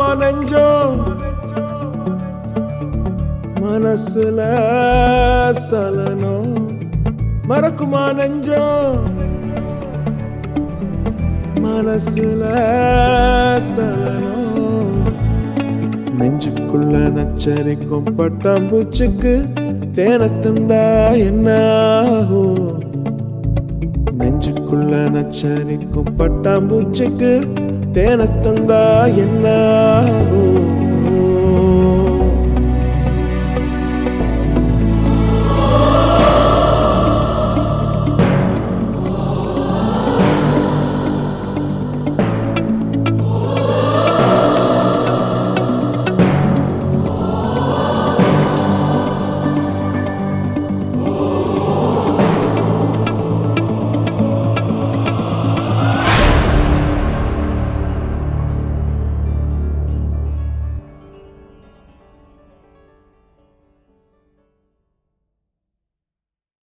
நெஞ்சம் மனசுல சலனம் மறக்குமா நெஞ்சம் மனசுல சலனம் நெஞ்சுக்குள்ள நச்சரிக்கும் பட்டாம்பூச்சுக்கு தேனை தந்தா என்ன ஆகும் நெஞ்சுக்குள்ள நச்சரிக்கும் பட்டாம்பூச்சுக்கு தேனை தந்தா என்ன